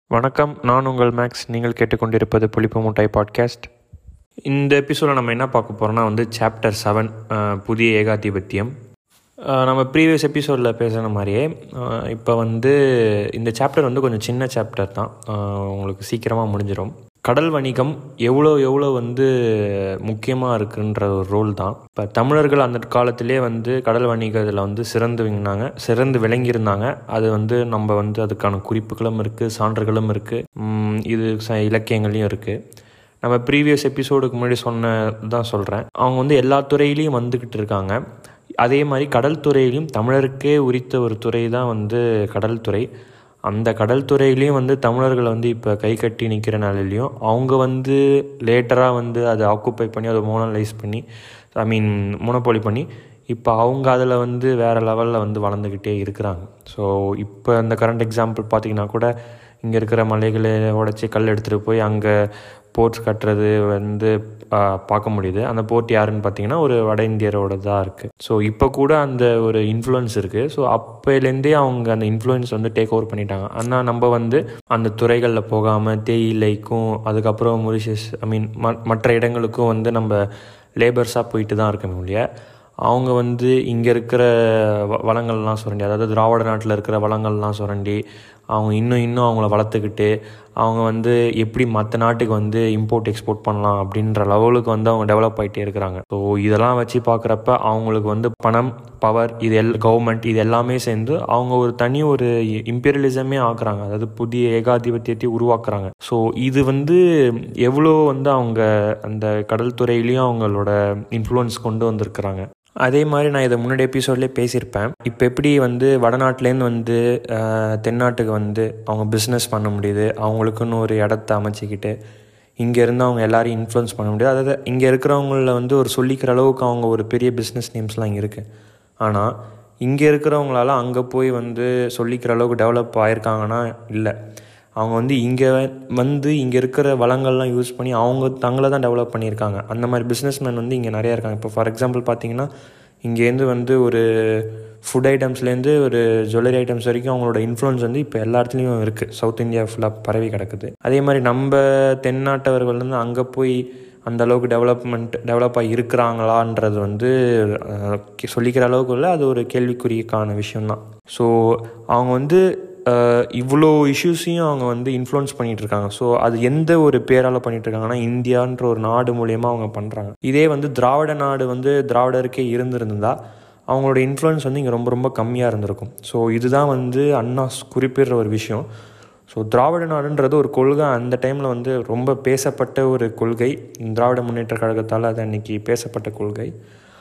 வணக்கம் நான் உங்கள் மேக்ஸ் நீங்கள் கேட்டுக்கொண்டிருப்பது புளிப்பு முட்டாய் பாட்காஸ்ட் இந்த எபிசோடில் நம்ம என்ன பார்க்க போகிறோம்னா வந்து சாப்டர் செவன் புதிய ஏகாதிபத்தியம் அஹ், நம்ம ப்ரீவியஸ் எபிசோடில் பேசின மாதிரியே இப்போ வந்து இந்த சாப்டர் வந்து கொஞ்சம் சின்ன சாப்டர் தான் அஹ், உங்களுக்கு சீக்கிரமாக முடிஞ்சிடும் கடல் வணிகம் எவ்வளோ எவ்வளோ வந்து முக்கியமாக இருக்குன்ற ஒரு ரோல் தான் இப்போ தமிழர்கள் அந்த காலத்திலே வந்து கடல் வணிகத்தில் வந்து சிறந்து விங்கினாங்க சிறந்து விளங்கியிருந்தாங்க அது வந்து நம்ம வந்து அதுக்கான குறிப்புகளும் இருக்குது சான்றுகளும் இருக்குது இது ச இலக்கியங்களையும் இருக்குது நம்ம ப்ரீவியஸ் எபிசோடுக்கு முன்னாடி சொன்ன தான் சொல்கிறேன் அவங்க வந்து எல்லா துறையிலையும் வந்துக்கிட்டு இருக்காங்க அதே மாதிரி கடல் துறையிலையும் தமிழருக்கே உரித்த ஒரு துறை தான் வந்து கடல் துறை அந்த கடல் துறையிலையும் வந்து தமிழர்களை வந்து இப்போ கை கட்டி நிற்கிற நிலையிலையும் அவங்க வந்து லேட்டராக வந்து அதை ஆக்குப்பை பண்ணி அதை மோனலைஸ் பண்ணி ஐ மீன் மோனோபோலி பண்ணி இப்போ அவங்க அதில் வந்து வேறு லெவலில் வந்து வளர்ந்துக்கிட்டே இருக்கிறாங்க ஸோ இப்போ இந்த கரண்ட் எக்ஸாம்பிள் பார்த்தீங்கன்னா கூட இங்கே இருக்கிற மலைகளை உடச்சி கல் எடுத்துகிட்டு போய் அங்கே போர்ட்ஸ் கட்டுறது வந்து ஆ, பார்க்க முடியுது அந்த போர்ட் யாருன்னு பார்த்தீங்கன்னா ஒரு வட இந்தியரோட தான் இருக்குது ஸோ இப்போ கூட அந்த ஒரு இன்ஃப்ளூயன்ஸ் இருக்குது ஸோ அப்போலேருந்தே அவங்க அந்த இன்ஃப்ளூயன்ஸ் வந்து டேக் ஓவர் பண்ணிட்டாங்க ஆனால் நம்ம வந்து அந்த துறைகளில் போகாமல் தேயிலைக்கும் அதுக்கப்புறம் மொரிஷியஸ் ஐ மீன் மற்ற இடங்களுக்கும் வந்து நம்ம லேபர்ஸாக போயிட்டு தான் இருக்கணும் இல்லையா அவங்க வந்து இங்கே இருக்கிற வ- வளங்கள்லாம் சுரண்டி அதாவது திராவிட நாட்டில் இருக்கிற வளங்கள்லாம் சுரண்டி அவங்க இன்னும் இன்னும் அவங்கள வளர்த்துக்கிட்டு அவங்க வந்து எப்படி மற்ற நாட்டுக்கு வந்து இம்போர்ட் எக்ஸ்போர்ட் பண்ணலாம் அப்படின்ற லெவலுக்கு வந்து அவங்க டெவலப் ஆகிட்டே இருக்கிறாங்க ஸோ இதெல்லாம் வச்சு பார்க்குறப்ப அவங்களுக்கு வந்து பணம் பவர் இது எல் கவர்மெண்ட் இது எல்லாமே சேர்ந்து அவங்க ஒரு தனி ஒரு இம்பீரியலிசமே ஆக்குறாங்க அதாவது புதிய ஏகாதிபத்தியத்தை உருவாக்குறாங்க ஸோ இது வந்து எவ்வளோ வந்து அவங்க அந்த கடல் துறையிலையும் அவங்களோட இன்ஃப்ளூயன்ஸ் கொண்டு வந்திருக்கிறாங்க அதே மாதிரி நான் இதை முன்னாடி எபிசோட்லேயே பேசியிருப்பேன் இப்போ எப்படி வந்து வடநாட்டிலேருந்து வந்து ஆஹ், தென்னாட்டுக்கு வந்து அவங்க பிஸ்னஸ் பண்ண முடியுது அவங்களுக்குன்னு ஒரு இடத்த அமைச்சிக்கிட்டு இங்கே இருந்து அவங்க எல்லாரையும் இன்ஃப்ளூயன்ஸ் பண்ண முடியாது அதாவது இங்கே இருக்கிறவங்கள வந்து ஒரு சொல்லிக்கிற அளவுக்கு அவங்க ஒரு பெரிய பிஸ்னஸ் நேம்ஸ்லாம் இங்கே இருக்குது ஆனால் இங்கே இருக்கிறவங்களால அங்கே போய் வந்து சொல்லிக்கிற அளவுக்கு டெவலப் ஆயிருக்காங்கன்னா இல்லை அவங்க வந்து இங்கே வந்து இங்கே இருக்கிற வளங்கள்லாம் யூஸ் பண்ணி அவங்க தங்களை தான் டெவலப் பண்ணியிருக்காங்க அந்த மாதிரி பிஸ்னஸ்மேன் வந்து இங்கே நிறையா இருக்காங்க இப்போ ஃபார் எக்ஸாம்பிள் பார்த்தீங்கன்னா இங்கேருந்து வந்து ஒரு ஃபுட் ஐட்டம்ஸ்லேருந்து ஒரு ஜுவல்லரி ஐட்டம்ஸ் வரைக்கும் அவங்களோட இன்ஃப்ளூயன்ஸ் வந்து இப்போ எல்லா இடத்துலையும் இருக்குது சவுத் இந்தியா ஃபுல்லாக பரவி கிடக்குது அதே மாதிரி நம்ம தென்னாட்டவர்கள் வந்து அங்கே போய் அந்த அளவுக்கு டெவலப்மெண்ட் டெவலப்பாக இருக்கிறாங்களான்றது வந்து அஹ், கே- சொல்லிக்கிற அளவுக்கு இல்லை அது ஒரு கேள்விக்குறிக்கான விஷயம்தான் ஸோ அவங்க வந்து அஹ், இவ்வளோ இஷ்யூஸையும் அவங்க வந்து இன்ஃப்ளூயன்ஸ் பண்ணிட்டு இருக்காங்க ஸோ அது எந்த ஒரு பேரால் பண்ணிட்டு இருக்காங்கன்னா இந்தியான்ற ஒரு நாடு மூலியமாக அவங்க பண்ணுறாங்க இதே வந்து திராவிட நாடு வந்து திராவிடருக்கே இருந்திருந்தா அவங்களோட இன்ஃப்ளூயன்ஸ் வந்து இங்கே ரொம்ப ரொம்ப கம்மியாக இருந்திருக்கும் ஸோ இதுதான் வந்து அண்ணா குறிப்பிடுற ஒரு விஷயம் ஸோ திராவிட நாடுன்றது ஒரு கொள்கை அந்த டைமில் வந்து ரொம்ப பேசப்பட்ட ஒரு கொள்கை திராவிட முன்னேற்ற கழகத்தால் அது அன்னைக்கு பேசப்பட்ட கொள்கை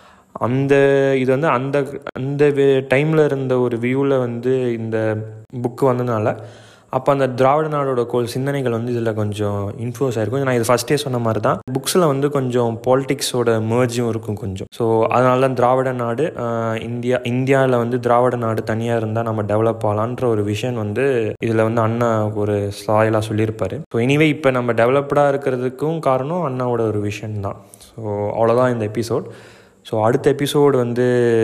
அந்த இது வந்து அந்த அந்த டைமில் இருந்த ஒரு வியூவில் வந்து இந்த புக்கு வந்ததுனால அப்போ அந்த திராவிட நாடோட கோல் சிந்தனைகள் வந்து இதில் கொஞ்சம் இன்ஃப்ளூஸ் ஆயிருக்கும் நான் இது ஃபஸ்ட்டே சொன்ன மாதிரி தான் புக்ஸில் வந்து கொஞ்சம் பாலிடிக்ஸோட மேர்ஜும் இருக்கும் கொஞ்சம் ஸோ அதனால தான் திராவிட நாடு ஆஹ், இந்தியா இந்தியாவில் வந்து திராவிட நாடு தனியாக இருந்தால் நம்ம டெவலப் ஆகலான்ற ஒரு விஷயம் வந்து இதில் வந்து அண்ணா ஒரு சாயலாக சொல்லியிருப்பாரு ஸோ எனிவே இப்போ நம்ம டெவலப்டாக இருக்கிறதுக்கும் காரணம் அண்ணாவோட ஒரு விஷயம் தான் ஸோ அவ்வளோதான் இந்த எபிசோட் ஸோ அடுத்த எபிசோடு வந்து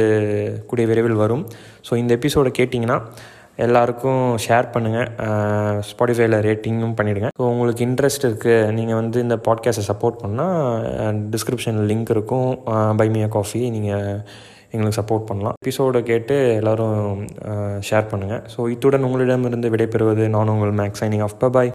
கூடிய விரைவில் வரும் ஸோ இந்த எபிசோடை கேட்டிங்கன்னா எல்லாருக்கும் ஷேர் பண்ணுங்கள் ஸ்பாட்டிஃபைல ரேட்டிங்கும் பண்ணிவிடுங்க ஸோ உங்களுக்கு இன்ட்ரெஸ்ட் இருக்குது நீங்கள் வந்து இந்த பாட்காஸ்ட்டை சப்போர்ட் பண்ணால் டிஸ்கிரிப்ஷனில் லிங்க் இருக்கும் பை மியா காஃபி நீங்கள் எங்களுக்கு சப்போர்ட் பண்ணலாம் எபிசோடை கேட்டு எல்லோரும் ஷேர் பண்ணுங்கள் ஸோ இத்துடன் உங்களிடமிருந்து விடைபெறுவது நான் உங்கள் மேக்ஸ் சைனிங் ஆஃப் பாய்